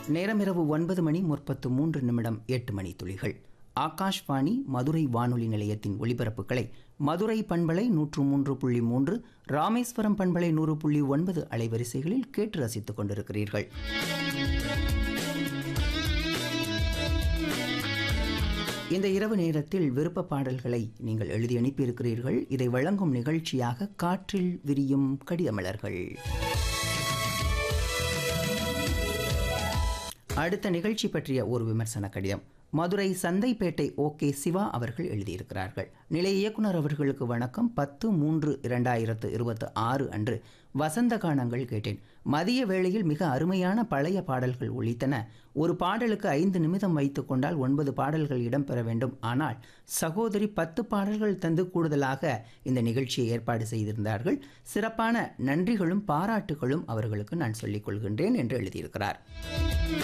நேரம் இரவு ஒன்பது மணி முப்பத்து மூன்று நிமிடம் எட்டு மணி துளிகள் ஆகாஷ்வாணி மதுரை வானொலி நிலையத்தின் ஒலிபரப்புகளை மதுரை பண்பலை நூற்று மூன்று புள்ளி மூன்று ராமேஸ்வரம் பண்பலை நூறு புள்ளி ஒன்பது அலைவரிசைகளில் கேட்டு ரசித்துக் கொண்டிருக்கிறீர்கள் இந்த இரவு நேரத்தில் விருப்ப பாடல்களை நீங்கள் எழுதி அனுப்பியிருக்கிறீர்கள் இதை வழங்கும் நிகழ்ச்சியாக காற்றில் விரியும் கடிதமலர்கள் அடுத்த நிகழ்ச்சி பற்றிய ஒரு விமர்சன கடிதம் மதுரை சந்தைப்பேட்டை ஓகே சிவா அவர்கள் எழுதியிருக்கிறார்கள் நிலைய இயக்குனர் அவர்களுக்கு வணக்கம் பத்து மூன்று இரண்டாயிரத்து இருபத்தி ஆறு அன்று வசந்த கானங்கள் கேட்டேன் மதிய வேளையில் மிக அருமையான பழைய பாடல்கள் ஒலித்தன ஒரு பாடலுக்கு ஐந்து நிமிடம் வைத்துக் கொண்டால் ஒன்பது பாடல்கள் இடம்பெற வேண்டும் ஆனால் சகோதரி பத்து பாடல்கள் தந்து கூடுதலாக இந்த நிகழ்ச்சியை ஏற்பாடு செய்திருந்தார்கள் சிறப்பான நன்றிகளும் பாராட்டுகளும் அவர்களுக்கு நான் சொல்லிக் கொள்கின்றேன் என்று எழுதியிருக்கிறார்